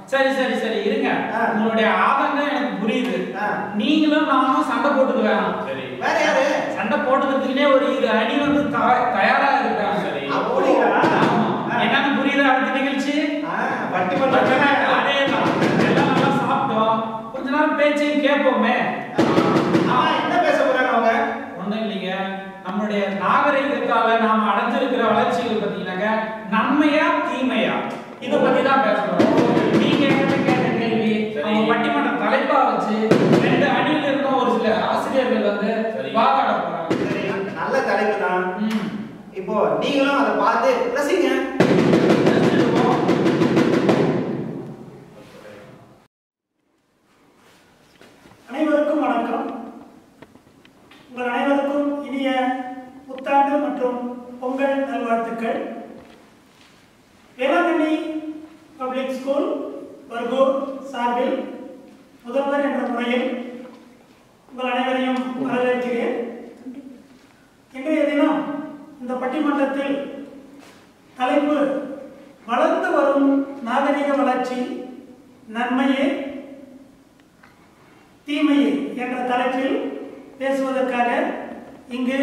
சரி சரி சரி இருங்க ஆ. உங்களுடைய ஆதங்கம் எனக்கு புரியுது ஆ. நீங்களும் நானும் சண்டை போட்டுக்க வேணாம் சரி வேற யாரு சண்டை போடுறதுக்குன்னே ஒரு இரு அணி வந்து தா- தயாரா இருக்காங்க சரி. அப்படியா ஆமா. ஆ. என்னன்னு புரியுதா அடுத்த நிகழ்ச்சி ஆ, பட்டிமன்றம் தானே? அதேதான் எல்லாம் நல்லா சாப்பிட்டோம் கொஞ்ச நேரம் பேச்சையும் கேட்போமே ஆமா, என்ன பேச போறாங்க அவங்க ஒண்ணும் இல்லைங்க நம்மளுடைய நாகரிகத்தால நாம அடைஞ்சிருக்கிற வளர்ச்சிகள் பார்த்தீங்கன்னாக்க நன்மையா தீமையா இதை பத்தி தான் பேசணும் நீங்க என்கிட்ட கேட்ட கேள்வி சரி. அவங்க பட்டிமன்ற தலைப்பா வச்சு ரெண்டு அணியில இருந்தும் ஒரு சில ஆசிரியர்கள் வந்து சரி. வாதாட போறாங்க சரி, நல்ல தலைப்பு தான் ம். இப்போ நீங்களும் அதை பார்த்து ரசிங்க தெரிஞ்சுக்குவோம். அனைவருக்கும் வணக்கம் உங்கள் அனைவருக்கும் இனிய புத்தாண்டு மற்றும் பொங்கல் நல்வாழ்த்துக்கள் வேளாங்கண்ணி பப்ளிக் ஸ்கூல் பர்கூர் சார்பில் முதல்வர் என்ற முறையில் உங்கள் அனைவரையும் வரவேற்கிறேன் இன்றைய தினம் இந்த பட்டிமன்றத்தில் தலைப்பு வளர்ந்து வரும் நாகரிக வளர்ச்சி நன்மையே தீமையே என்ற தலைப்பில் பேசுவதற்காக இங்கு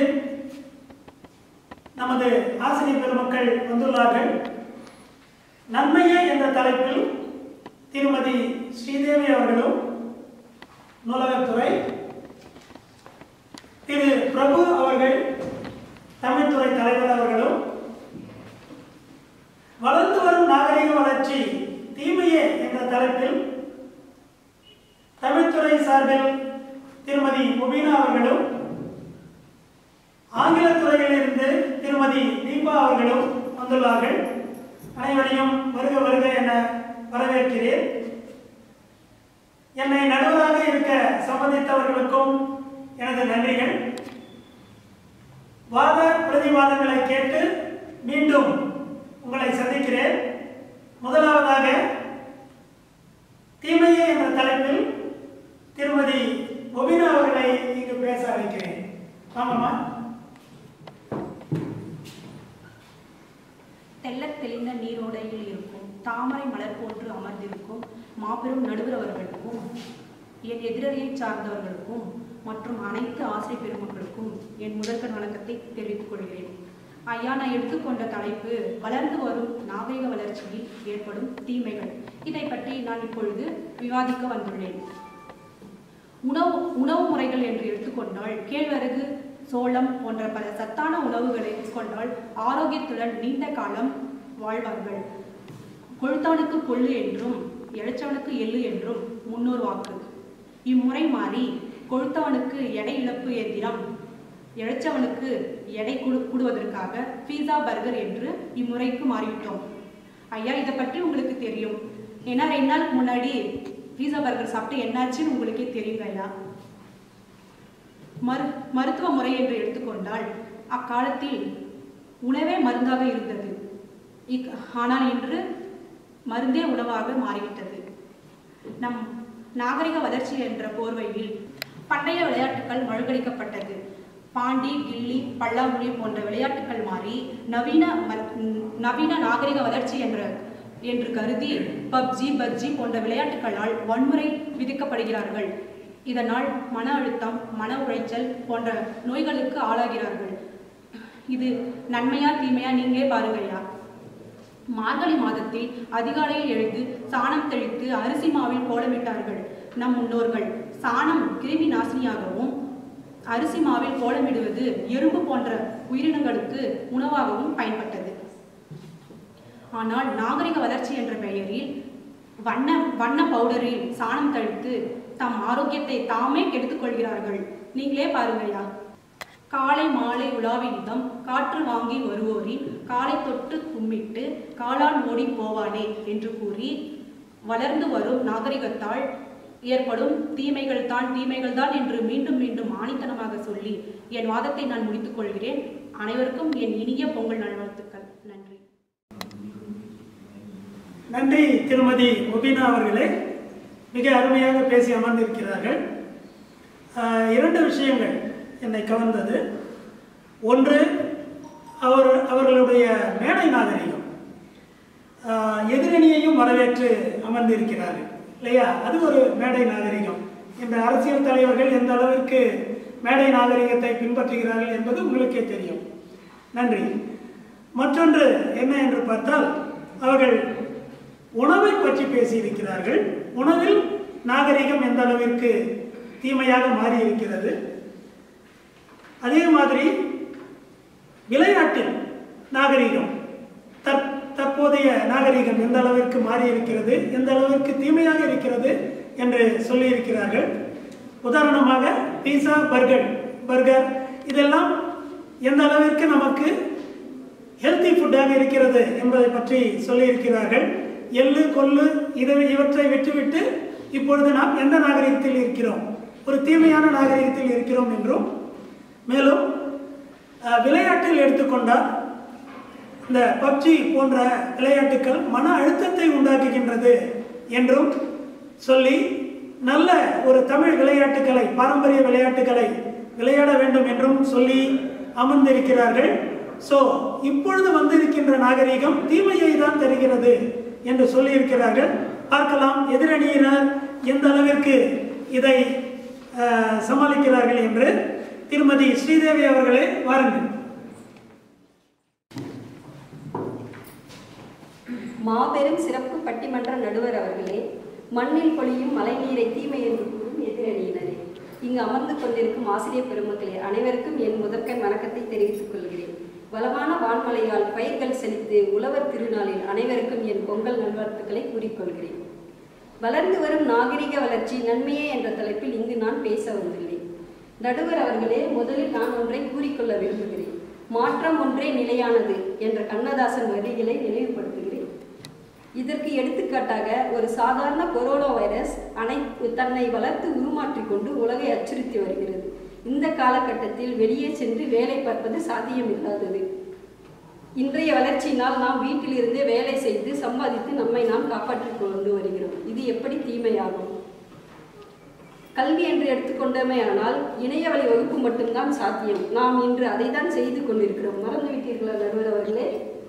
நமது ஆசிரியர் பெருமக்கள் வந்துள்ளார்கள் நன்மையே என்ற தலைப்பில் திருமதி ஸ்ரீதேவி அவர்களும் நூலகத்துறை திரு பிரபு அவர்கள் தமிழ்துறை தலைவர் அவர்களும் வளர்ந்து வரும் நாகரிக வளர்ச்சி தீமையே என்ற தலைப்பில் தமிழ்துறை சார்பில் திருமதி முபீனா அவர்களும் ஆங்கில துறையிலிருந்து திருமதி தீபா அவர்களும் வந்துள்ளார்கள் அனைவரையும் வருக வருக என வரவேற்கிறேன் என்னை நடுவராக இருக்க சம்மதித்தவர்களுக்கும் எனது நன்றிகள் வாத பிரதிவாதங்களை கேட்டு மீண்டும் உங்களை சந்திக்கிறேன் முதலாவதாக தீமையே என்ற தலைப்பில் திருமதி ஒபினா அவர்களை இங்கு பேச அழைக்கிறேன் ஆமாம்மா தெள்ளத் தெளிந்த நீரோடையில் இருக்கும் தாமரை மலர் போன்று அமர்ந்திருக்கும் மாபெரும் நடுவர் அவர்களுக்கும் என் எதிரறியை சார்ந்தவர்களுக்கும் மற்றும் அனைத்து ஆசை பெருமக்களுக்கும் என் முதற்கண் வணக்கத்தை தெரிவித்துக் கொள்கிறேன் ஐயா நான் எடுத்துக்கொண்ட தலைப்பு வளர்ந்து வரும் நாகரிக வளர்ச்சியில் ஏற்படும் தீமைகள் இதை பற்றி நான் இப்பொழுது விவாதிக்க வந்துள்ளேன் உணவு உணவு முறைகள் என்று எடுத்துக்கொண்டால் கேழ்வரகு சோளம் போன்ற பல சத்தான உணவுகளை கொண்டால் ஆரோக்கியத்துடன் நீண்ட காலம் வாழ்வார்கள் கொழுத்தவனுக்கு கொள்ளு என்றும் இழைச்சவனுக்கு எள்ளு என்றும் முன்னோர் வாக்கு இம்முறை மாறி கொழுத்தவனுக்கு எடை இழப்பு எந்திரம் இழைச்சவனுக்கு எடை குடு கூடுவதற்காக பீஸா பர்கர் என்று இம்முறைக்கு மாறிவிட்டோம் ஐயா இதை பற்றி உங்களுக்கு தெரியும் ஏன்னா ரெண்டு நாளுக்கு முன்னாடி பீஸா பர்கர் சாப்பிட்டு என்னாச்சுன்னு உங்களுக்கே தெரியுங்க ஐயா மரு மருத்துவ முறை என்று எடுத்துக்கொண்டால் அக்காலத்தில் உணவே மருந்தாக இருந்தது இக் ஆனால் இன்று மருந்தே உணவாக மாறிவிட்டது நம் நாகரிக வளர்ச்சி என்ற போர்வையில் பண்டைய விளையாட்டுகள் மழுகடிக்கப்பட்டது பாண்டி கில்லி பல்லாங்குழி போன்ற விளையாட்டுகள் மாறி நவீன ம- நவீன நாகரிக வளர்ச்சி என்ற என்று கருதி பப்ஜி பப்ஜி போன்ற விளையாட்டுகளால் வன்முறை விதிக்கப்படுகிறார்கள் இதனால் மன அழுத்தம் மன உளைச்சல் போன்ற நோய்களுக்கு ஆளாகிறார்கள் இது நன்மையா தீமையா நீங்களே பாருங்கய்யா மார்கழி மாதத்தில் அதிகாலையில் எழுந்து சாணம் தெளித்து அரிசி மாவில் கோலமிட்டார்கள் நம் முன்னோர்கள் சாணம் கிருமி நாசினியாகவும் அரிசி மாவில் கோலமிடுவது எறும்பு போன்ற உயிரினங்களுக்கு உணவாகவும் பயன்பட்டது ஆனால் நாகரிக வளர்ச்சி என்ற பெயரில் வண்ண வண்ண பவுடரில் சாணம் தெளித்து தம் ஆரோக்கியத்தை தாமே கெடுத்துக் கொள்கிறார்கள் நீங்களே பாருங்கய்யா காலை மாலை உலாவினிதம் காற்று வாங்கி வருவோரின் காலை தொட்டு கும்பிட்டு காலால் ஓடி போவானே என்று கூறி வளர்ந்து வரும் நாகரிகத்தால் ஏற்படும் தீமைகள் தான் தீமைகள் தான் என்று மீண்டும் மீண்டும் ஆணித்தனமாக சொல்லி என் வாதத்தை நான் முடித்துக் கொள்கிறேன் அனைவருக்கும் என் இனிய பொங்கல் நல்வாழ்த்துக்கள் நன்றி நன்றி திருமதி ஒபினா அவர்களே மிக அருமையாக பேசி அமர்ந்திருக்கிறார்கள் ஆஹ், இரண்டு விஷயங்கள் என்னை கவர்ந்தது ஒன்று அவர் அவர்களுடைய மேடை நாகரிகம் ஆஹ், எதிரணியையும் வரவேற்று அமர்ந்திருக்கிறார்கள் இல்லையா அது ஒரு மேடை நாகரிகம் இந்த அரசியல் தலைவர்கள் எந்த அளவிற்கு மேடை நாகரிகத்தை பின்பற்றுகிறார்கள் என்பது உங்களுக்கே தெரியும் நன்றி மற்றொன்று என்ன என்று பார்த்தால் அவர்கள் உணவை பற்றி பேசியிருக்கிறார்கள் உணவில் நாகரிகம் எந்த அளவிற்கு தீமையாக மாறி இருக்கிறது அதே மாதிரி விளையாட்டில் நாகரிகம் தற் தற்போதைய நாகரிகம் எந்த அளவிற்கு மாறி இருக்கிறது எந்த அளவிற்கு தீமையாக இருக்கிறது என்று சொல்லியிருக்கிறார்கள் உதாரணமாக பீஸா பர்கர் பர்கர் இதெல்லாம் எந்த அளவிற்கு நமக்கு ஹெல்த்தி ஃபுட்டாக இருக்கிறது என்பதை பற்றி சொல்லியிருக்கிறார்கள் எள்ளு கொள்ளு இதை இவற்றை விட்டுவிட்டு இப்பொழுது நாம் எந்த நாகரிகத்தில் இருக்கிறோம் ஒரு தீமையான நாகரிகத்தில் இருக்கிறோம் என்றும் மேலும் அஹ், விளையாட்டில் எடுத்துக்கொண்டால் இந்த பப்ஜி போன்ற விளையாட்டுகள் மன அழுத்தத்தை உண்டாக்குகின்றது என்றும் சொல்லி நல்ல ஒரு தமிழ் விளையாட்டுகளை பாரம்பரிய விளையாட்டுகளை விளையாட வேண்டும் என்றும் சொல்லி அமர்ந்திருக்கிறார்கள் ஸோ இப்பொழுது வந்திருக்கின்ற நாகரிகம் தீமையை தான் தருகிறது என்று சொல்லியிருக்கிறார்கள் பார்க்கலாம் எதிரணியினர் எந்த அளவிற்கு இதை அஹ், சமாளிக்கிறார்கள் என்று திருமதி ஸ்ரீதேவி அவர்களே வாருங்கள் மாபெரும் சிறப்பு பட்டிமன்ற நடுவர் அவர்களே மண்ணில் பொழியும் மழைநீரை தீமை என்று கூறும் எதிரணியினரே இங்கு அமர்ந்து கொண்டிருக்கும் ஆசிரியர் பெருமக்களே அனைவருக்கும் என் முதற்கண் வணக்கத்தை தெரிவித்துக் கொள்கிறேன் வளமான வான்மழையால் பயிர்கள் செழித்து உழவர் திருநாளில் அனைவருக்கும் என் பொங்கல் நல்வாழ்த்துக்களை கூறிக்கொள்கிறேன் வளர்ந்து வரும் நாகரிக வளர்ச்சி நன்மையே என்ற தலைப்பில் இங்கு நான் பேச வந்துள்ளேன் நடுவர் அவர்களே முதலில் நான் ஒன்றை கூறிக்கொள்ள விரும்புகிறேன் மாற்றம் ஒன்றே நிலையானது என்ற கண்ணதாசன் வரிகளை நினைவுபடுத்துகிறேன் இதற்கு எடுத்துக்காட்டாக ஒரு சாதாரண கொரோனா வைரஸ் அனை தன்னை வளர்த்து உருமாற்றிக் கொண்டு உலகை அச்சுறுத்தி வருகிறது இந்த காலகட்டத்தில் வெளியே சென்று வேலை பார்ப்பது சாத்தியமில்லாதது இன்றைய வளர்ச்சியினால் நாம் வீட்டிலிருந்தே வேலை செய்து சம்பாதித்து நம்மை நாம் காப்பாற்றிக் கொண்டு வருகிறோம் இது எப்படி தீமையாகும் கல்வி என்று எடுத்துக்கொண்டமையானால் இணைய வழி வகுப்பு மட்டும்தான் சாத்தியம் நாம் இன்று அதை தான் செய்து கொண்டிருக்கிறோம் மறந்து விட்டீர்களா நடுவர் அவர்களே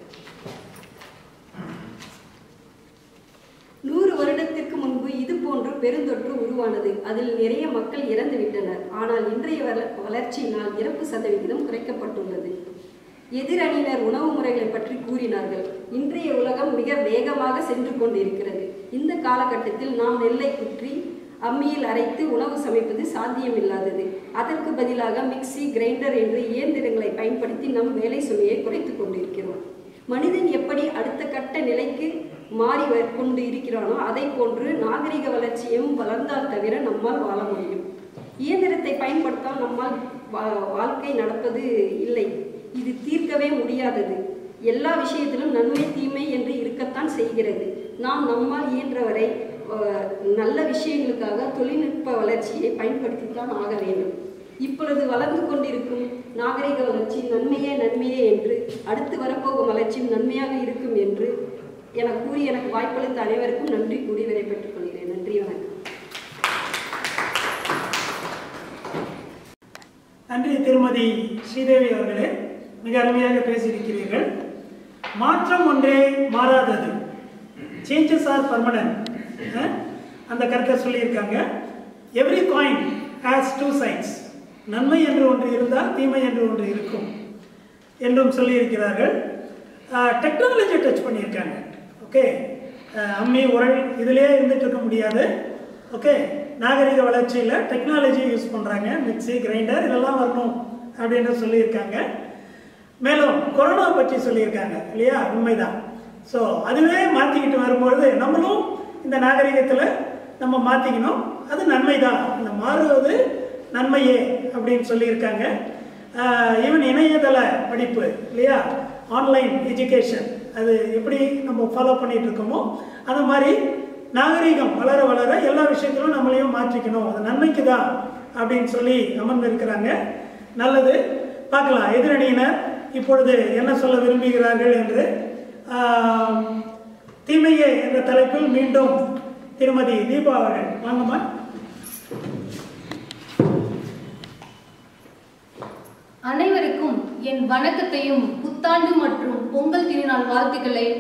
நூறு வருடத்திற்கு முன்பு இது போன்று பெருந்தொற்று உருவானது அதில் நிறைய மக்கள் இறந்து விட்டனர் ஆனால் இன்றைய வள- வளர்ச்சியினால் இறப்பு சதவிகிதம் குறைக்கப்பட்டுள்ளது எதிரணியினர் உணவு முறைகளை பற்றி கூறினார்கள் இன்றைய உலகம் மிக வேகமாக சென்று கொண்டிருக்கிறது இந்த காலகட்டத்தில் நாம் நெல்லை குற்றி அம்மியில் அரைத்து உணவு சமைப்பது சாத்தியமில்லாதது அதற்கு பதிலாக மிக்ஸி கிரைண்டர் என்று இயந்திரங்களை பயன்படுத்தி நம் வேலை சுமையை குறைத்துக் கொண்டிருக்கிறோம் மனிதன் எப்படி அடுத்த கட்ட நிலைக்கு மாறி வ- கொண்டு இருக்கிறானோ அதை போன்று நாகரிக வளர்ச்சியும் வளர்ந்தால் தவிர நம்மால் வாழ முடியும் இயந்திரத்தை பயன்படுத்தால் நம்மால் வா- வாழ்க்கை நடப்பது இல்லை இது தீர்க்கவே முடியாதது எல்லா விஷயத்திலும் நன்மை தீமை என்று இருக்கத்தான் செய்கிறது நாம் நம்மால் இயன்றவரை அஹ், நல்ல விஷயங்களுக்காக தொழில்நுட்ப வளர்ச்சியை பயன்படுத்தித்தான் ஆக வேண்டும் இப்பொழுது வளர்ந்து கொண்டிருக்கும் நாகரிக வளர்ச்சி நன்மையே நன்மையே என்று அடுத்து வரப்போகும் வளர்ச்சியும் நன்மையாக இருக்கும் என்று என கூறி எனக்கு வாய்ப்பளித்த அனைவருக்கும் நன்றி கூறி விடைபெற்றுக் கொள்கிறேன் நன்றி வணக்கம் நன்றி திருமதி ஸ்ரீதேவி அவர்களே மிக அருமையாக பேசியிருக்கிறீர்கள் மாற்றம் ஒன்றே மாறாதது சேஞ்சஸ் ஆர் பர்மனன்ட் அந்த கருத்தை சொல்லியிருக்காங்க every coin has two sides நன்மை என்று ஒன்று இருந்தால் தீமை என்று ஒன்று இருக்கும் என்றும் சொல்லியிருக்கிறார்கள் டெக்னாலஜி டச் பண்ணியிருக்காங்க ஓகே அம்மி உரல் இதிலே இருந்துட்டு இருக்க முடியாது ஓகே நாகரிக வளர்ச்சியில் டெக்னாலஜி யூஸ் பண்ணுறாங்க மிக்ஸி கிரைண்டர் இதெல்லாம் வரணும் அப்படின்னு சொல்லியிருக்காங்க மேலும் கொரோனா பற்றி சொல்லியிருக்காங்க இல்லையா உண்மைதான் ஸோ அதுவே மாற்றிக்கிட்டு வரும்பொழுது நம்மளும் இந்த நாகரிகத்தில் நம்ம மாற்றிக்கணும் அது நன்மை தான் இந்த மாறுவது நன்மையே அப்படின்னு சொல்லியிருக்காங்க ஈவன் இணையதள படிப்பு இல்லையா ஆன்லைன் எஜுகேஷன் அது எப்படி நம்ம ஃபாலோ பண்ணிட்டு இருக்கோமோ அந்த மாதிரி நாகரிகம் வளர வளர எல்லா விஷயத்திலும் நம்மளையும் மாற்றிக்கணும் அது நன்மைக்கு தான் அப்படின்னு சொல்லி அமர்ந்திருக்கிறாங்க நல்லது பார்க்கலாம் எதிரணியினர் இப்பொழுது என்ன சொல்ல விரும்புகிறார்கள் என்று ஆஹ், தீமையே என்ற தலைப்பில் மீண்டும் திருமதி தீபா அவர்கள் வாங்கம்மா அனைவருக்கும் என் வணக்கத்தையும் புத்தாண்டு மற்றும் பொங்கல் திருநாள் வாழ்த்துக்களை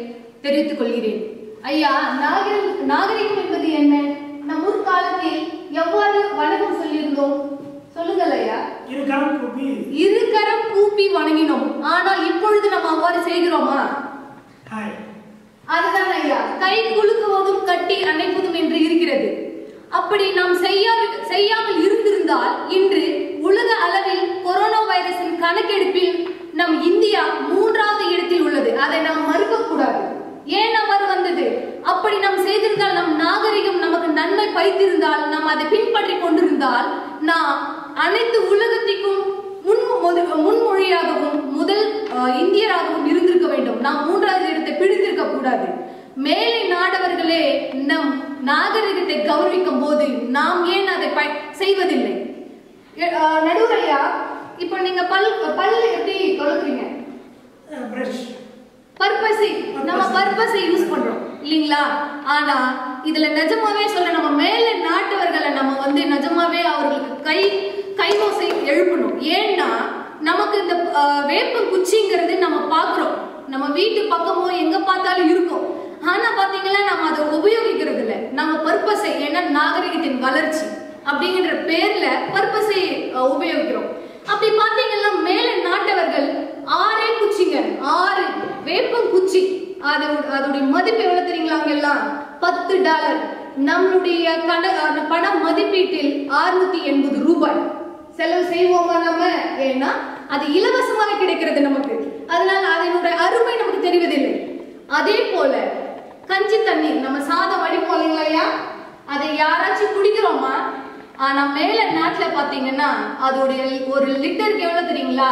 தெரிவித்துக் கொள்கிறேன் ஐயா நாகரிகம் நாகரிகம் என்பது என்ன நம் முற்காலத்தில் எவ்வாறு வணக்கம் சொல்லியிருந்தோம் சொல்லுங்கள் ஐயா இரு கரம் கூப்பி இருகரம் கூப்பி வணங்கினோம் ஆனால் இப்பொழுது நம்ம அவ்வாறு செய்கிறோமா ஹாய் அதுதான் ஐயா கை குலுக்குவதும் கட்டி அணைப்பதும் என்று இருக்கிறது அப்படி நாம் செய்யா செய்யாமல் இருந்திருந்தால் இன்று உலக அளவில் கொரோனா வைரஸின் கணக்கெடுப்பில் நம் இந்தியா மூன்றாவது இடத்தில் உள்ளது அதை நாம் மறுக்க கூடாது ஏன் அவ்வாறு வந்தது அப்படி நாம் செய்திருந்தால் நம் நாகரிகம் நமக்கு நன்மை பைத்திருந்தால் நாம் அதை பின்பற்றி கொண்டிருந்தால் நாம் அனைத்து உலகத்திற்கும் முன் முத- முன்மொழியாகவும் முதல் அஹ், இந்தியராகவும் இருந்திருக்க வேண்டும் நாம் மூன்றாவது இடத்தை பிடித்திருக்க கூடாது மேலை நாடவர்களே நம் நாகரிகத்தை கௌரவிக்கும் போது நாம் ஏன் அதை பய- செய்வதில்லை எ- அஹ், நடுவரையா இப்போ நீங்க பல் பல் எப்படி தொலைக்கிறீங்க பிரஷ் பர்பஸை நம்ம பர்பஸை யூஸ் பண்றோம் இல்லீங்களா ஆனா இதுல நிஜமாவே சொல்ல நம்ம மேல நாட்டவர்களை நம்ம வந்து நிஜமாவே அவர்களுக்கு கை கைமோசை எழுப்பணும் ஏன்னா நமக்கு இந்த அஹ், வேப்ப குச்சிங்கிறது நம்ம பாக்குறோம் நம்ம வீட்டு பக்கமோ எங்க பார்த்தாலும் இருக்கும் ஆனா பாத்தீங்கன்னா நம்ம அதை உபயோகிக்கிறது இல்ல நம்ம பர்பஸை ஏன்னா நாகரிகத்தின் வளர்ச்சி அப்படிங்கிற பேர்ல பர்பஸை அஹ், உபயோகிக்கிறோம் அப்படி பாத்தீங்கன்னா மேல நாட்டவர்கள் ஆறே குச்சிங்க ஆறு வேப்பம் குச்சி அது அதோடைய மதிப்பு எவ்வளவு தெரியுங்களா அவங்க எல்லாம் பத்து டாலர் நம்மளுடைய கண அஹ் பண மதிப்பீட்டில் 680 எண்பது ரூபாய் செலவு செய்வோமா நம்ம ஏன்னா அது இலவசமாக கிடைக்கிறது நமக்கு அதனால அதனுடைய அருமை நமக்கு தெரிவதில்லை அதே போல கஞ்சி தண்ணீர் நம்ம சாதம் வடிப்போம் இல்லையா அதை யாராச்சும் குடிக்கிறோமா ஆனா மேல நாட்டுல பாத்தீங்கன்னா அதோடைய ஒரு லிட்டருக்கு எவ்வளவு தெரியுங்களா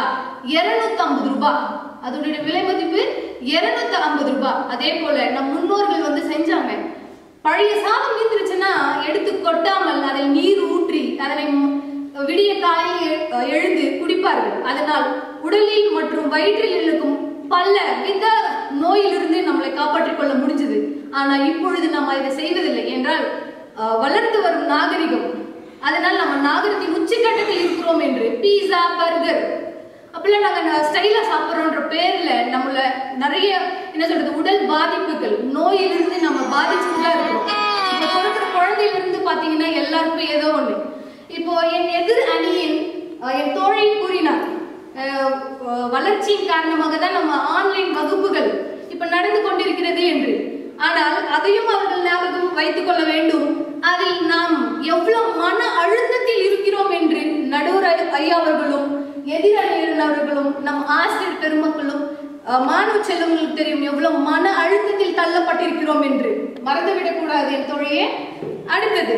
250 ரூபாய் அதோடைய விலை மதிப்பு 250 ஐம்பது ரூபாய் அதே போல நம் முன்னோர்கள் வந்து செஞ்சாங்க பழைய சாதம் மீந்துருச்சுன்னா எடுத்து கொட்டாமல் அதில் நீர் ஊற்றி அதனை ம்- விடிய காலையில் எ- எழுந்து குடிப்பார்கள் அதனால் உடலில் மற்றும் வயிற்றில் இருக்கும் பல வித நோயிலிருந்து நம்மளை காப்பாற்றிக் கொள்ள முடிஞ்சது ஆனா இப்பொழுது நம்ம இதை செய்வதில்லை என்றால் அஹ், வளர்ந்து வரும் நாகரிகம் அதனால் நம்ம நாகரிகத்தின் உச்சக்கட்டத்தில் இருக்கிறோம் என்று பீஸா பர்கர் அப்படிலாம் நாங்க ஸ்டைலா சாப்பிட்றோன்ற பேர்ல நம்மள நிறைய என்ன சொல்றது உடல் பாதிப்புகள் நோயிலிருந்து நம்ம பாதிச்சுட்டு தான் இருக்கிறோம் இப்போ பிறக்கிற குழந்தையில இருந்து பாத்தீங்கன்னா எல்லாருக்கும் ஏதோ ஒண்ணு இப்போ என் எதிர் அணியின் அஹ், என் தோழை கூறினார் அஹ், அஹ், வளர்ச்சியின் காரணமாக தான் நம்ம ஆன்லைன் வகுப்புகள் இப்ப நடந்து கொண்டிருக்கிறது என்று ஆனால் அதையும் அவர்கள் ஞாபகம் வைத்துக் கொள்ள வேண்டும் அதில் நாம் எவ்வளவு மன அழுத்தத்தில் இருக்கிறோம் என்று நடுவர் ஐ- ஐயா அவர்களும் எதிரணியினர்களும் நம் ஆசிரியர் பெருமக்களும் அஹ், மாணவ செல்வங்களுக்கு தெரியும் எவ்வளவு மன அழுத்தத்தில் தள்ளப்பட்டிருக்கிறோம் என்று மறந்துவிடக் கூடாது என் தோழியே அடுத்தது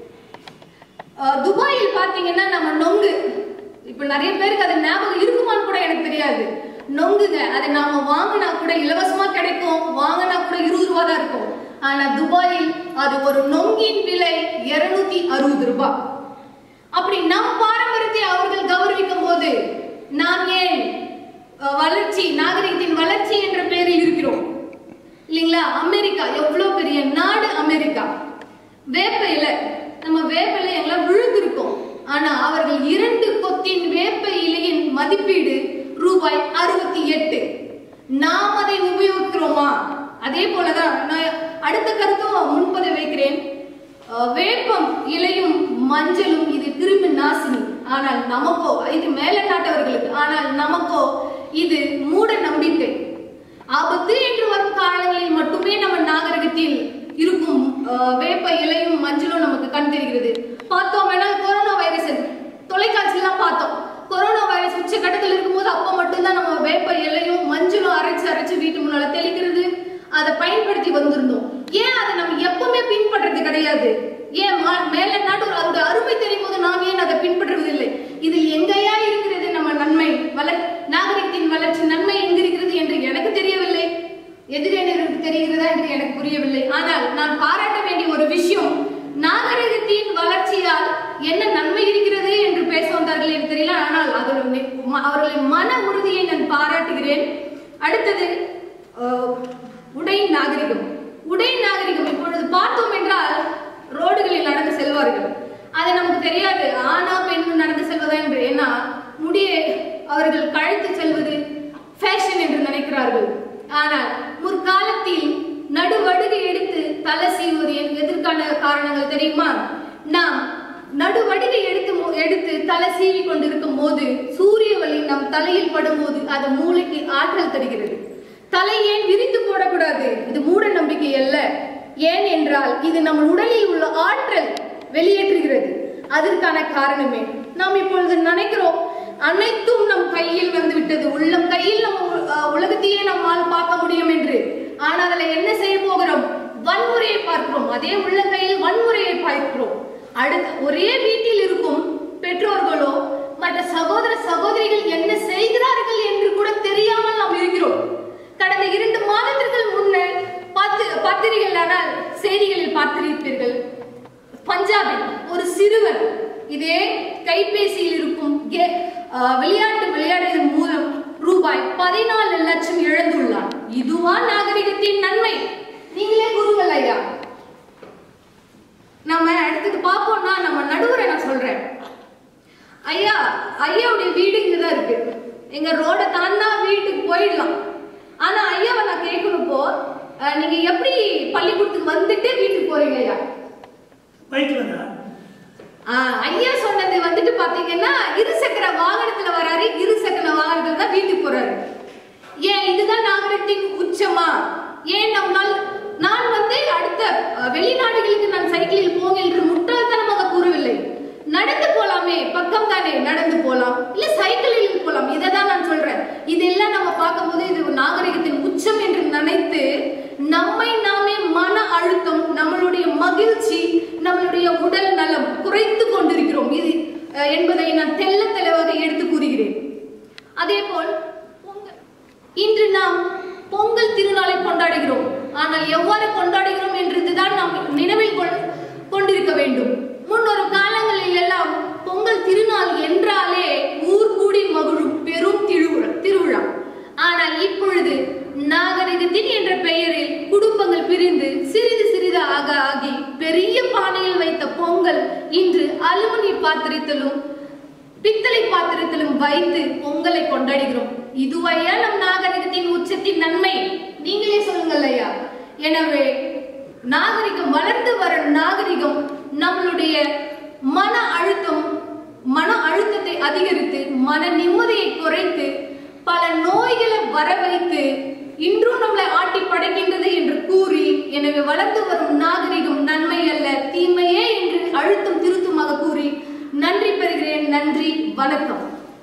அஹ், துபாயில் பாத்தீங்கன்னா நம்ம நொங்கு இப்ப நிறைய பேருக்கு அது ஞாபகம் இருக்குமான்னு கூட எனக்கு தெரியாது நொங்குங்க அதை நாம வாங்கினா கூட இலவசமா கிடைக்கும் வாங்கினா கூட இருபது ரூபா தான் இருக்கும் ஆனா துபாயில் அது ஒரு நொங்கின் விலை 260 அறுபது ரூபாய் அப்படி நம் பாரம்பரியத்தை அவர்கள் கௌரவிக்கும் போது நாம் ஏன் அஹ், வளர்ச்சி நாகரிகத்தின் வளர்ச்சி என்ற பெயரில் இருக்கிறோம் இல்லைங்களா அமெரிக்கா எவ்வளவு பெரிய நாடு அமெரிக்கா வேப்ப இலை நம்ம வேப்ப இலை எல்லாம் விழுந்திருக்கோம் ஆனா அவர்கள் இரண்டு கொத்தின் வேப்ப இலையின் மதிப்பீடு ரூபாய் அறுபத்தி எட்டு நாம் அதை உபயோகிக்கிறோமா அதே போலதான் நான் அடுத்த கருத்தும் முன்பதை வைக்கிறேன் அஹ் வேப்பம் இலையும் மஞ்சளும் இது கிருமி நாசினி ஆனால் நமக்கோ இது மேல நாட்டவர்களுக்கு ஆனால் நமக்கோ இது மூட நம்பிக்கை ஆபத்து என்று வரும் காலங்களில் மட்டுமே நம்ம நாகரிகத்தில் இருக்கும் அஹ், வேப்ப இலையும் மஞ்சளும் நமக்கு கண் தெரிகிறது பார்த்தோம் வேணால் கொரோனா வைரஸ் தொலைக்காட்சியெல்லாம் பார்த்தோம் கொரோனா வைரஸ் உச்ச கட்டத்தில் இருக்கும்போது அப்போ மட்டும்தான் நம்ம வேப்ப இலையும் மஞ்சளும் அரைச்சு அரைச்சு வீட்டு முன்னால தெளிக்கிறது அதை பயன்படுத்தி வந்திருந்தோம் ஏன் அதை நம்ம எப்பவுமே பின்பற்றது கிடையாது ஏன் மா- மேல நாட்டு அதோட அருமை தெரியும் போது நாம் ஏன் அதை பின்பற்றுவதில்லை இதில் எங்கேயா இருக்கிறது நம்ம நன்மை வளர் நாகரிகத்தின் வளர்ச்சி நன்மை எங்க இருக்கிறது என்று எனக்கு தெரியவில்லை எதிரினருக்கு தெரிகிறதா என்று எனக்கு புரியவில்லை ஆனால் நான் பாராட்ட வேண்டிய ஒரு விஷயம் நாகரிகத்தின் வளர்ச்சியால் என்ன நன்மை இருக்கிறது என்று பேச வந்தார்கள் எனக்கு தெரியல ஆனால் அதனுடைய ம- அவர்களின் மன உறுதியை நான் பாராட்டுகிறேன் அடுத்தது அஹ், உடை நாகரிகம் உடை நாகரிகம் இப்பொழுது பார்த்தோம் என்றால் ரோடுகளில் நடந்து செல்வார்கள் அது நமக்கு தெரியாது ஆனா பெண் நடந்து செல்வதா என்று ஏன்னா முடிய அவர்கள் கழுத்து செல்வது ஃபேஷன் என்று நினைக்கிறார்கள் ஆனால் முற்காலத்தில் காரணங்கள் தெரியுமா நாம் நடுவடிகை எடுத்து மோ- எடுத்து தலை சீவி கொண்டிருக்கும் போது சூரிய ஒளி நம் தலையில் படும்போது அது மூளைக்கு ஆற்றல் தருகிறது தலை ஏன் விரித்து போடக்கூடாது இது மூட நம்பிக்கை அல்ல ஏன் என்றால் இது நம் உடலில் உள்ள ஆற்றல் வெளியேற்றுகிறது அதற்கான காரணமே நாம் இப்பொழுது நினைக்கிறோம் அனைத்தும் நம் கையில் வந்து விட்டது உள்ளம் கையில் நம்ம உ- அஹ் உலகத்தையே நம்மால் பார்க்க முடியும் என்று ஆனால் அதுல என்ன செய்ய போகிறோம் வன்முறையை பார்க்கிறோம் அதே உள்ளங்கையில் வன்முறையை பார்க்கிறோம் அடுத்து ஒரே வீட்டில் இருக்கும் பெற்றோர்களோ மற்ற சகோதர சகோதரிகள் என்ன செய்கிறார்கள் என்று கூட தெரியாமல் நாம் இருக்கிறோம் கடந்த இரண்டு மாதத்திற்கு முன்னர் பத்து பத்திரிகைகளானால் செய்திகளில் பார்த்திருப்பீர்கள் பஞ்சாபில் ஒரு சிறுவன் இதே கைபேசியில் இருக்கும் கே- அஹ் விளையாட்டு விளையாடுவதன் மூலம் ரூபாய் பதினாலு லட்சம் இழந்துள்ளார் இதுவா நாகரிகத்தின் நன்மை நீங்களே கூறுங்கள் ஐயா நம்ம அடுத்தது பார்ப்போம்னா நம்ம நடுவரை நான் சொல்றேன் ஐயா ஐயாவுடைய வீடு இங்கதான் இருக்கு எங்க ரோட தாண்டா வீட்டுக்கு போயிடலாம் ஆனா ஐயாவை நான் கேட்கணும் இப்போ அஹ், நீங்க எப்படி பள்ளிக்கூடத்துக்கு வந்துட்டு வீட்டுக்கு போறீங்க ஐயா பைக்கில் தான் ஆஹ் ஐயா சொன்னது வந்துட்டு பாத்தீங்கன்னா இருசக்கர வாகனத்துல வராரு இருசக்கர வாகனத்துல தான் வீட்டுக்கு போறாரு ஏன் இதுதான் நாகரிகத்தின் உச்சமா ஏன் நம்மால் நான் வந்து அடுத்த அஹ், வெளிநாடுகளுக்கு நான் சைக்கிளில் போங்க என்று முட்டாள்தனமாக கூறவில்லை நடந்து போலாமே பக்கம் தானே நடந்து போலாம் இல்ல சைக்கிளில் போலாம் இதை தான் நான் சொல்றேன் இதெல்லாம் நம்ம பார்க்கும்போது இது நாகரிகத்தின் உச்சம் என்று நினைத்து நம்மை நாமே மன அழுத்தம் நம்மளுடைய மகிழ்ச்சி நம்மளுடைய உடல் நலம் குறைத்து கொண்டிருக்கிறோம் இது அஹ், என்பதை நான் தெள்ள தெளிவாக எடுத்து கூறுகிறேன் அதேபோல் பொங்கல் இன்று நாம் பொங்கல் திருநாளை கொண்டாடுகிறோம் ஆனால் எவ்வாறு கொண்டாடுகிறோம் என்றதுதான் நாம் நினைவில் கொள்- கொண்டிருக்க வேண்டும் முன்னொரு காலங்களில் எல்லாம் பொங்கல் திருநாள் என்றாலே ஊர் கூடி மகிழும் பெரும் திருவிழா திருவிழா ஆனால் இப்பொழுது நாகரிகத்தின் என்ற பெயரில் குடும்பங்கள் பிரிந்து சிறிது சிறிதாக ஆகி பெரிய பானையில் வைத்த பொங்கல் இன்று அலுமினிய பாத்திரத்திலும் பித்தளை பாத்திரத்திலும் வைத்து பொங்கலை கொண்டாடுகிறோம் இதுவையா நம் நாகரிகத்தின் உச்சத்தின் நன்மை நீங்களே சொல்லுங்கள் ஐயா எனவே நாகரிகம் வளர்ந்து வரும் நாகரிகம் நம்மளுடைய மன அழுத்தம் மன அழுத்தத்தை அதிகரித்து மன நிம்மதியை குறைத்து பல நோய்களை வர வைத்து இன்றும் நம்மளை ஆட்டி படைக்கின்றது என்று கூறி எனவே வளர்ந்து வரும் நாகரிகம் நன்மை அல்ல தீமையே என்று அழுத்தம் திருத்தமாக கூறி நன்றி பெறுகிறேன் நன்றி வணக்கம்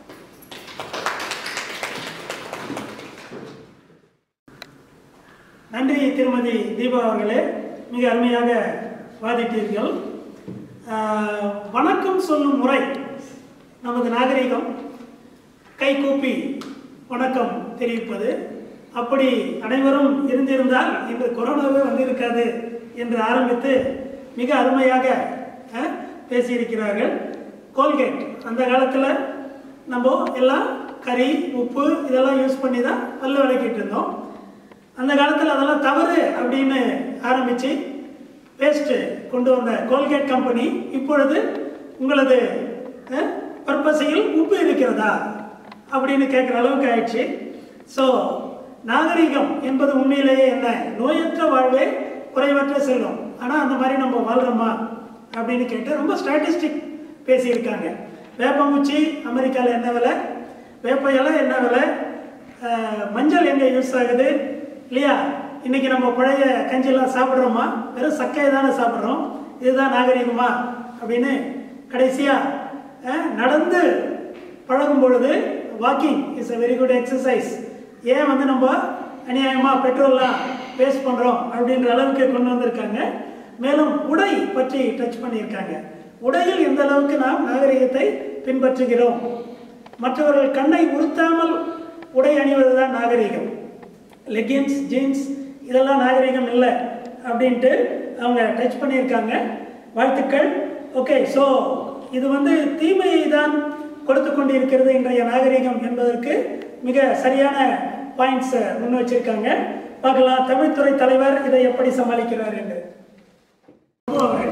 நன்றி திருமதி தீபா அவர்களே மிக அருமையாக வாதிட்டீர்கள் ஆஹ், வணக்கம் சொல்லும் முறை நமது நாகரிகம் கைகூப்பி வணக்கம் தெரிவிப்பது அப்படி அனைவரும் இருந்திருந்தால் இன்று கொரோனாவே வந்திருக்காது என்று ஆரம்பித்து மிக அருமையாக அஹ், பேசியிருக்கிறார்கள் கோல்கேட் அந்த காலத்தில் நம்ம எல்லாம் கறி உப்பு இதெல்லாம் யூஸ் பண்ணி தான் பல்லு விளக்கிட்டு இருந்தோம் அந்த காலத்தில் அதெல்லாம் தவறு அப்படின்னு ஆரம்பித்து பேஸ்ட்டு கொண்டு வந்த கோல்கேட் கம்பெனி இப்பொழுது உங்களது அஹ், பற்பசையில் உப்பு இருக்கிறதா அப்படின்னு கேட்குற அளவுக்கு ஆயிடுச்சு ஸோ நாகரிகம் என்பது உண்மையிலேயே என்ன நோயற்ற வாழ்வே குறைவற்ற செல்வம் ஆனால் அந்த மாதிரி நம்ம வாழ்கிறோமா அப்படின்னு கேட்டு ரொம்ப ஸ்டாட்டிஸ்டிக் பேசியிருக்காங்க வேப்பங்குச்சி அமெரிக்காவில் என்ன விலை வேப்ப இலை என்ன விலை அஹ், மஞ்சள் எங்கே யூஸ் ஆகுது இல்லையா இன்னைக்கு நம்ம பழைய கஞ்சியெல்லாம் சாப்பிட்றோமா வெறும் சக்கையை தானே சாப்பிட்றோம் இதுதான் நாகரிகமா அப்படின்னு கடைசியாக நடந்து பழகும் பொழுது walking is a very good exercise ஏன் வந்து நம்ம அநியாயமாக பெட்ரோல்லாம் வேஸ்ட் பண்ணுறோம் அப்படின்ற அளவுக்கு கொண்டு வந்திருக்காங்க மேலும் உடை பற்றி டச் பண்ணியிருக்காங்க உடையில் எந்த அளவுக்கு நாம் நாகரிகத்தை பின்பற்றுகிறோம் மற்றவர்கள் கண்ணை உறுத்தாமல் உடை அணிவதுதான் நாகரிகம் லெகின்ஸ் ஜீன்ஸ் இதெல்லாம் நாகரிகம் இல்லை அப்படின்ட்டு அவங்க டச் பண்ணியிருக்காங்க வாழ்த்துக்கள் ஓகே ஸோ இது வந்து தீமையை தான் கொடுத்து கொண்டிருக்கிறது இன்றைய நாகரிகம் என்பதற்கு மிக சரியான பாயிண்ட்ஸை முன் வச்சிருக்காங்க பார்க்கலாம் தமிழ்துறை தலைவர் இதை எப்படி சமாளிக்கிறார் என்று பிரபு அவர்கள்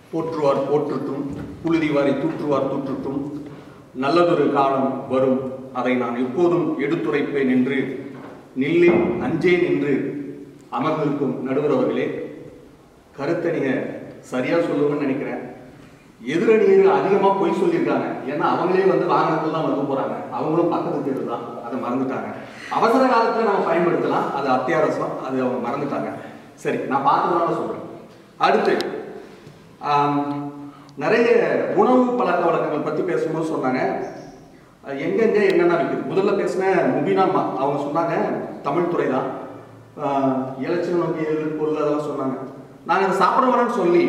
போற்றுவார் போற்றுட்டும் புழுதி வாரி தூற்றுவார் தூற்றுட்டும் நல்லதொரு காலம் வரும் அதை நான் எப்போதும் எடுத்துரைப்பேன் என்று நில்லேன் அஞ்சேன் என்று அமர்ந்திருக்கும் நடுவர் அவர்களே கருத்தை நீங்க சரியா சொல்லுவேன்னு நினைக்கிறேன் எதிரணியர்கள் அதிகமா பொய் சொல்லியிருக்காங்க ஏன்னா அவங்களே வந்து வாகனத்துல தான் வந்து போறாங்க அவங்களும் பக்கத்து தெரு தான் அதை மறந்துட்டாங்க அவசர காலத்துல நம்ம பயன்படுத்தலாம் அது அத்தியாவசியம் அது அவங்க மறந்துட்டாங்க சரி நான் பார்த்ததுனால சொல்றேன் அடுத்து ஆம், நிறைய உணவு பழக்க வழக்கங்கள் பத்தி பேசும்போது சொன்னாங்க அஹ் எங்கெங்க என்னென்ன விற்குது முதல்ல பேசின முபினாமா அவங்க சொன்னாங்க தமிழ் துறை தான் இலச்சல் நோக்கி பொருள் அதெல்லாம் சொன்னாங்க நாங்கள் அதை சாப்பிட வேணாம்னு சொல்லி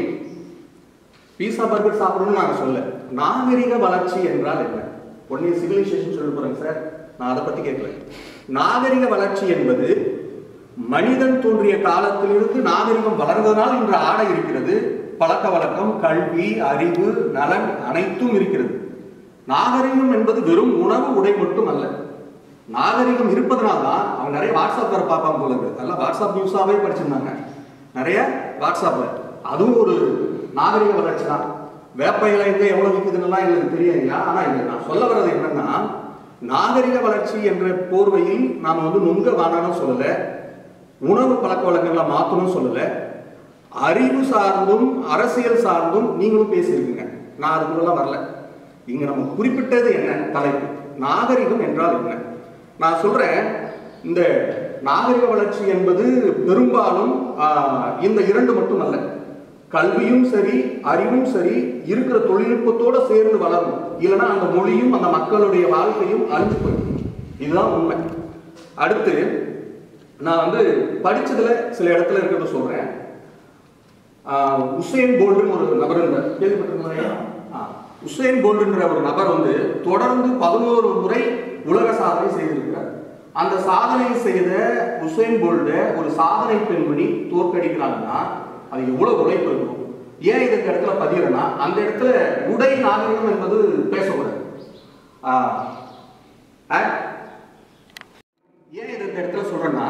பீஸா பர்கர் சாப்பிடணும்னு நாங்கள் சொல்ல நாகரிக வளர்ச்சி என்றால் என்ன உடனே சிவிலைசேஷன் சொல்ல போறேங்க சார் நான் அதை பத்தி கேட்கல நாகரிக வளர்ச்சி என்பது மனிதன் தோன்றிய காலத்திலிருந்து நாகரிகம் வளர்ந்ததனால் இன்று ஆடை இருக்கிறது பழக்க வழக்கம் கல்வி அறிவு நலன் அனைத்தும் இருக்கிறது நாகரிகம் என்பது வெறும் உணவு உடை மட்டும் அல்ல நாகரிகம் இருப்பதனால தான் அவங்க நிறைய வாட்ஸ்அப் வேற பார்ப்பாங்க போல இருக்கு அதெல்லாம் வாட்ஸ்அப் நியூஸாவே படிச்சிருந்தாங்க நிறைய வாட்ஸ்அப்ல அதுவும் ஒரு நாகரிக வளர்ச்சி தான் வேப்ப இலை எங்க எவ்வளவு விற்குதுன்னெல்லாம் எனக்கு தெரியாதுங்க ஆனா இது நான் சொல்ல வர்றது என்னன்னா நாகரிக வளர்ச்சி என்ற போர்வையில் நாம வந்து நுங்க வானாலும் சொல்லல உணவு பழக்க வழக்கங்களை மாத்தணும் சொல்லல அறிவு சார்ந்தும் அரசியல் சார்ந்தும் நீங்களும் பேசியிருக்கீங்க நான் அதுக்குள்ளலாம் வரல இங்க நம்ம குறிப்பிட்டது என்ன தலைப்பு நாகரிகம் என்றால் என்ன நான் சொல்றேன் இந்த நாகரிக வளர்ச்சி என்பது பெரும்பாலும் ஆஹ், இந்த இரண்டு மட்டும் அல்ல கல்வியும் சரி அறிவும் சரி இருக்கிற தொழில்நுட்பத்தோட சேர்ந்து வளரணும் இல்லைன்னா அந்த மொழியும் அந்த மக்களுடைய வாழ்க்கையும் அழிஞ்சு போயிடும் இதுதான் உண்மை அடுத்து நான் வந்து படிச்சதுல சில இடத்துல இருக்கிறத சொல்றேன் ஆஹ் உசேன் போல்ட்னு ஒரு நபர் இருந்தார் கேள்விப்பட்டிருக்கீங்களா ஆஹ் உசேன் போல்ட்ன்ற ஒரு நபர் வந்து தொடர்ந்து பதினோரு முறை உலக சாதனை செய்திருக்கிறார் அந்த சாதனை செய்த உசேன் போல்ட ஒரு சாதனை பெண்மணி தோற்கடிக்கிறாங்கன்னா அது எவ்வளவு உழைப்பு இருக்கும் ஏன் இந்த இடத்துல பதிகிறேன்னா அந்த இடத்துல உடை நாகரிகம் என்பது பேசக்கூடாது ஆஹ் ஆஹ் ஏன் இதை இந்த இடத்துல சொல்றேன்னா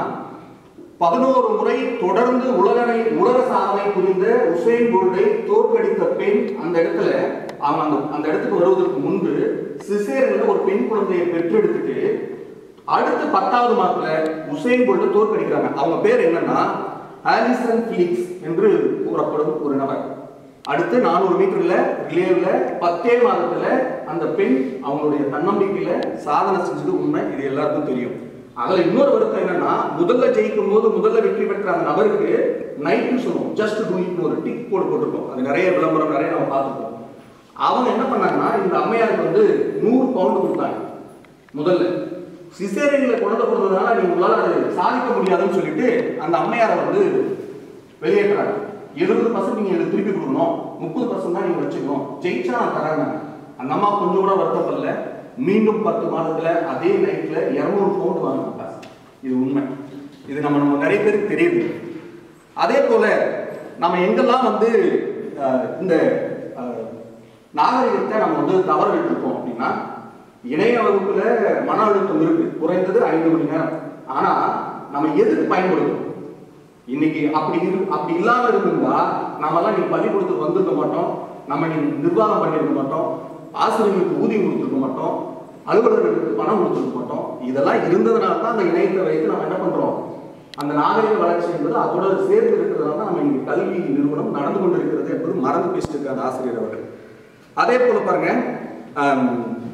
பதினோரு முறை தொடர்ந்து உலகனை உலக சாதனை புரிந்த உசேன் போல்டை தோற்கடித்த பெண் அந்த இடத்துல அவன் அந்த அந்த இடத்துக்கு வருவதற்கு முன்பு சிசேரன்ல ஒரு பெண் குழந்தையை பெற்றெடுத்துட்டு அடுத்த பத்தாவது மாதத்துல உசேன் போல்ட்டை தோற்கடிக்கிறாங்க அவங்க பேர் என்னன்னா ஆலிசன் பிலிக்ஸ் என்று கூறப்படும் ஒரு நபர் அடுத்து நானூறு மீட்டர்ல ரிலேவ்ல பத்தே மாதத்துல அந்த பெண் அவங்களுடைய தன்னம்பிக்கையில சாதனை செஞ்சது உண்மை இது எல்லாருக்கும் தெரியும் அதுல இன்னொரு வருத்தம் என்னன்னா முதல்ல ஜெயிக்கும் போது முதல்ல வெற்றி பெற்ற அந்த நபருக்கு நைட்டு சொல்லுவோம் ஜஸ்ட் டூ இட்னு ஒரு டிக் போடு போட்டிருக்கோம் அது நிறைய விளம்பரம் நிறைய நம்ம பார்த்துருக்கோம் அவங்க என்ன பண்ணாங்கன்னா இந்த அம்மையாருக்கு வந்து நூறு பவுண்டு கொடுத்தாங்க முதல்ல சிசேரியன்ல குழந்தை பிறந்ததுனால நீ உங்களால அது சாதிக்க முடியாதுன்னு சொல்லிட்டு அந்த அம்மையாரை வந்து வெளியேற்றுறாங்க எழுபது பர்சன்ட் நீங்க எனக்கு திருப்பி கொடுக்கணும் முப்பது பர்சன்ட் தான் நீங்க வச்சுக்கணும் ஜெயிச்சா நான் தரேன் அந்த அம்மா கொஞ்சம் கூட வருத்தப்படல மீண்டும் பத்து மாதத்துல அதே நைட்ல இருநூறு பவுண்ட் வாங்கினாங்க காசு இது உண்மை இது நம்ம நம்ம நிறைய பேருக்கு தெரியுது அதே போல நம்ம எங்கெல்லாம் வந்து அஹ், இந்த அஹ், நாகரிகத்தை நம்ம வந்து தவற விட்டுருக்கோம் அப்படின்னா இணைய வகுப்புல மன அழுத்தம் இருக்கு குறைந்தது ஐந்து மணி நேரம் ஆனா நம்ம எதுக்கு பயன்படுத்தணும் இன்னைக்கு அப்படி இரு அப்படி இல்லாம இருந்திருந்தா நாமெல்லாம் நீ பள்ளிக்கூடத்துக்கு வந்திருக்க மாட்டோம் நம்ம நீ நிர்வாகம் பண்ணியிருக்க மாட்டோம் ஆசிரியர்களுக்கு ஊதியம் கொடுத்துருக்க மாட்டோம் அலுவலர்களுக்கு பணம் கொடுத்துருக்க மாட்டோம் இதெல்லாம் இருந்ததுனால தான் அந்த இணையத்தை வைத்து நம்ம என்ன பண்றோம் அந்த நாகரிக வளர்ச்சி என்பது அதோட சேர்ந்து இருக்கிறதுனால தான் நம்ம இங்க கல்வி நிறுவனம் நடந்து கொண்டு இருக்கிறது என்பது மறந்து பேசிட்டு இருக்காங்க ஆசிரியர் அவர்கள் அதே போல பாருங்க ஆம்,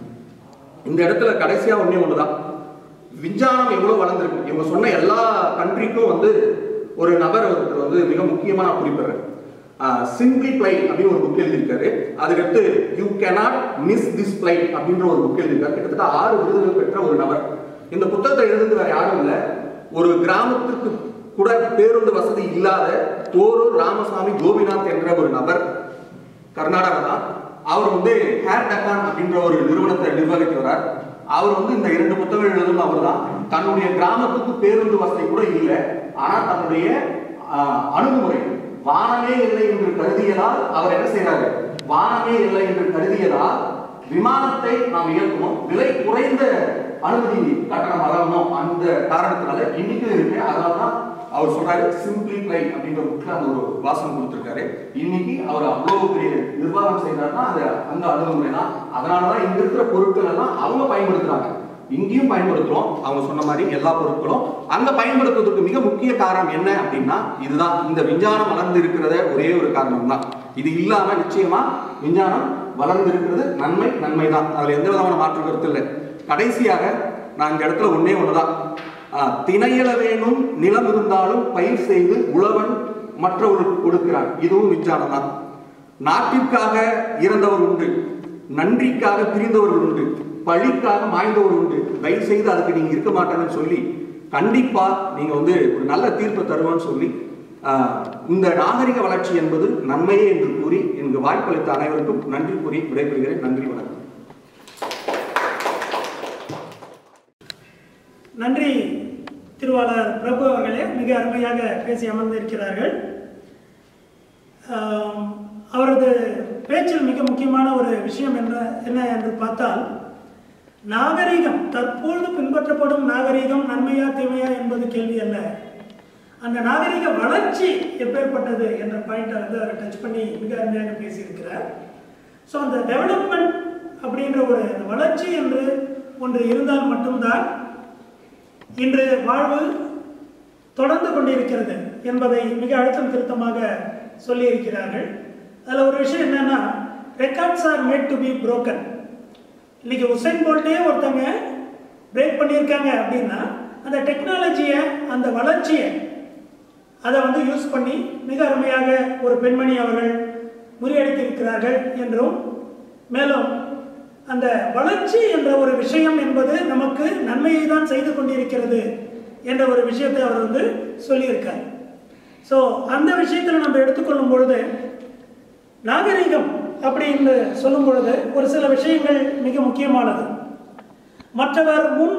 இந்த இடத்துல கடைசியா ஒண்ணே ஒண்ணுதான் விஞ்ஞானம் எவ்வளவு வளர்ந்துருக்கு இவங்க சொன்ன எல்லா கண்ட்ரிக்கும் வந்து ஒரு நபர் ஒருத்தர் வந்து மிக முக்கியமா நான் குறிப்பிடுறேன் சிம்பிளி பிளைட் அப்படின்னு ஒரு புக் எழுதியிருக்காரு அதுக்கடுத்து you cannot miss this flight அப்படின்ற ஒரு புக் எழுதியிருக்காரு கிட்டத்தட்ட ஆறு விருதுகள் பெற்ற ஒரு நபர் இந்த புத்தகத்தை எழுதுனது வேற யாரும் இல்லை ஒரு கிராமத்திற்கு கூட பேருந்து வசதி இல்லாத தோரூர் ராமசாமி கோபிநாத் என்ற ஒரு நபர் கர்நாடகா தான் அவர் வந்து ஹேர் டக்கான் அப்படின்ற ஒரு நிறுவனத்தை நிர்வகிக்கிறவர் அவர் வந்து இந்த இரண்டு புத்தகங்கள் எழுதும் அவர் தான் தன்னுடைய கிராமத்துக்கு பேருந்து வசதி கூட இல்லை ஆனா தன்னுடைய ஆஹ், அணுகுமுறை வானமே இல்லை என்று கருதியதால் அவர் என்ன செய்யறாரு வானமே இல்லை என்று கருதியதால் விமானத்தை நாம் இயக்கணும் விலை குறைந்த அனுமதி கட்டணம் வழங்கணும் அந்த காரணத்தினால இன்னைக்கும் இருக்கு அதனால தான் அவர் சொல்றாரு சிம்பிளி ட்ரை அப்படின்ற புக்ல அந்த ஒரு வாசகம் கொடுத்திருக்காரு இன்னைக்கு அவர் அவ்வளவு பெரிய நிர்வாகம் செய்யறாருன்னா அது அந்த அணுகுமுறை தான் அதனாலதான் இங்க இருக்கிற பொருட்கள் எல்லாம் அவங்க பயன்படுத்துறாங்க இங்கேயும் பயன்படுத்துறோம் அவங்க சொன்ன மாதிரி எல்லா பொருட்களும் அங்க பயன்படுத்துவதற்கு மிக முக்கிய காரணம் என்ன அப்படின்னா இதுதான் இந்த விஞ்ஞானம் வளர்ந்து இருக்கிறத ஒரே ஒரு காரணம் தான் இது இல்லாம நிச்சயமா விஞ்ஞானம் வளர்ந்து இருக்கிறது நன்மை நன்மை தான் அதுல எந்த விதமான மாற்று கருத்து இல்லை கடைசியாக நான் இந்த இடத்துல ஒன்னே ஒண்ணுதான் ஆஹ், திணையல வேணும் நிலம் இருந்தாலும் பயிர் செய்து உழவன் மற்றவர்களுக்கு கொடுக்கிறான் இதுவும் விஞ்ஞானம் தான் நாட்டிற்காக இறந்தவர் உண்டு நன்றிக்காக பிரிந்தவர் உண்டு பழிக்காக மாய்ந்தவர் உண்டு தயவு செய்து அதுக்கு நீங்க இருக்க மாட்டாங்கன்னு சொல்லி கண்டிப்பா நீங்க வந்து ஒரு நல்ல தீர்ப்பை தருவேன்னு சொல்லி ஆஹ், இந்த நாகரிக வளர்ச்சி என்பது நன்மையே என்று கூறி எனக்கு வாய்ப்பளித்த அனைவருக்கும் நன்றி கூறி விடைபெறுகிறேன் நன்றி வணக்கம் நன்றி திருவாளர் பிரபு அவர்களே மிக அருமையாக பேசி அமர்ந்திருக்கிறார்கள் ஆம், அவரது பேச்சில் மிக முக்கியமான ஒரு விஷயம் என்ன என்ன என்று பார்த்தால் நாகரிகம் தற்பொழுது பின்பற்றப்படும் நாகரிகம் நன்மையா தீமையா என்பது கேள்வி அல்ல அந்த நாகரிக வளர்ச்சி எப்பேற்பட்டது என்ற பாயிண்டை வந்து அவர் டச் பண்ணி மிக அருமையாக பேசியிருக்கிறார் ஸோ அந்த டெவலப்மெண்ட் அப்படின்ற ஒரு அந்த வளர்ச்சி என்று ஒன்று இருந்தால் மட்டும்தான் இன்று வாழ்வு தொடர்ந்து கொண்டிருக்கிறது என்பதை மிக அழுத்தம் திருத்தமாக சொல்லியிருக்கிறார்கள் அதில் ஒரு விஷயம் என்னன்னா records are made to be broken இன்னைக்கு உசைன் போல்ட்டே ஒருத்தங்க பிரேக் பண்ணியிருக்காங்க அப்படின்னா அந்த டெக்னாலஜியை அந்த வளர்ச்சியை அதை வந்து யூஸ் பண்ணி மிக அருமையாக ஒரு பெண்மணி அவர்கள் முறியடித்திருக்கிறார்கள் என்றும் மேலும் அந்த வளர்ச்சி என்ற ஒரு விஷயம் என்பது நமக்கு நன்மையை தான் செய்து கொண்டிருக்கிறது என்ற ஒரு விஷயத்தை அவர் வந்து சொல்லியிருக்கார் ஸோ அந்த விஷயத்தில் நம்ம எடுத்துக்கொள்ளும் பொழுது நாகரிகம் அப்படின்னு சொல்லும் பொழுது ஒரு சில விஷயங்கள் மிக முக்கியமானது மற்றவர் முன்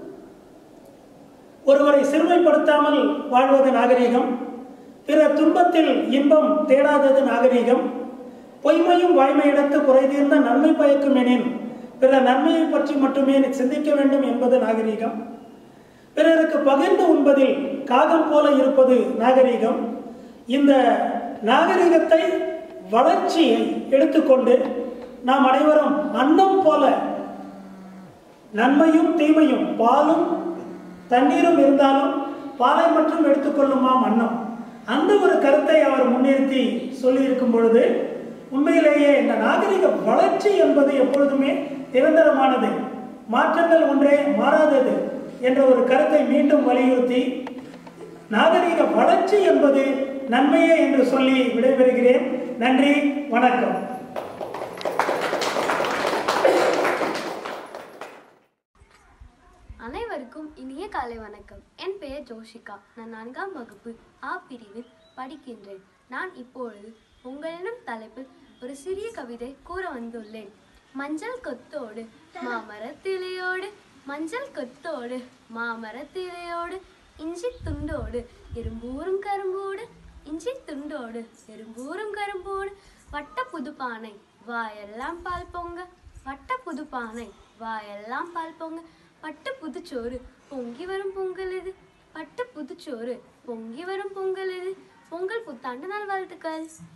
ஒருவரை சிறுமைப்படுத்தாமல் வாழ்வது நாகரிகம் பிற துன்பத்தில் இன்பம் தேடாதது நாகரிகம் பொய்மையும் வாய்மையிடத்து குறைதீர்ந்த நன்மை பயக்கும் எனின் பிற நன்மையை பற்றி மட்டுமே சிந்திக்க வேண்டும் என்பது நாகரிகம் பிறருக்கு பகிர்ந்து உண்பதில் காகம் போல இருப்பது நாகரிகம் இந்த நாகரிகத்தை வளர்ச்சியை எடுத்துக்கொண்டு நாம் அனைவரும் அன்னம் போல நன்மையும் தீமையும் பாலும் தண்ணீரும் இருந்தாலும் பாலை மட்டும் எடுத்துக்கொள்ளுமாம் அன்னம் அந்த ஒரு கருத்தை அவர் முன்னிறுத்தி சொல்லியிருக்கும் பொழுது உண்மையிலேயே இந்த நாகரிக வளர்ச்சி என்பது எப்பொழுதுமே நிரந்தரமானது மாற்றங்கள் ஒன்றே மாறாதது என்ற ஒரு கருத்தை மீண்டும் வலியுறுத்தி நாகரிக வளர்ச்சி என்பது நன்மையே என்று சொல்லி விடைபெறுகிறேன் நன்றி வணக்கம் அனைவருக்கும் இனிய காலை வணக்கம் என் பெயர் ஜோஷிகா நான் நான்காம் வகுப்பு ஆ பிரிவில் படிக்கின்றேன் நான் இப்பொழுது உங்களிடம் தலைப்பில் ஒரு சிறிய கவிதை கூற வந்துள்ளேன் மஞ்சள் கொத்தோடு மாமரத்திலையோடு மஞ்சள் கொத்தோடு மாமரத்திலையோடு இஞ்சி துண்டோடு எறும்பூரும் கரும்போடு இஞ்சி துண்டோடு எறும்பூரும் கரும்போடு வட்ட புதுப்பானை வாயெல்லாம் பால் பொங்க வட்ட புதுப்பானை வாயெல்லாம் பால் பொங்க பட்டு புதுச்சோறு பொங்கி வரும் பொங்கல் இது பட்டு புதுச்சோறு பொங்கி வரும் பொங்கல் இது பொங்கல் புத்தாண்டு நாள் வாழ்த்துக்கள்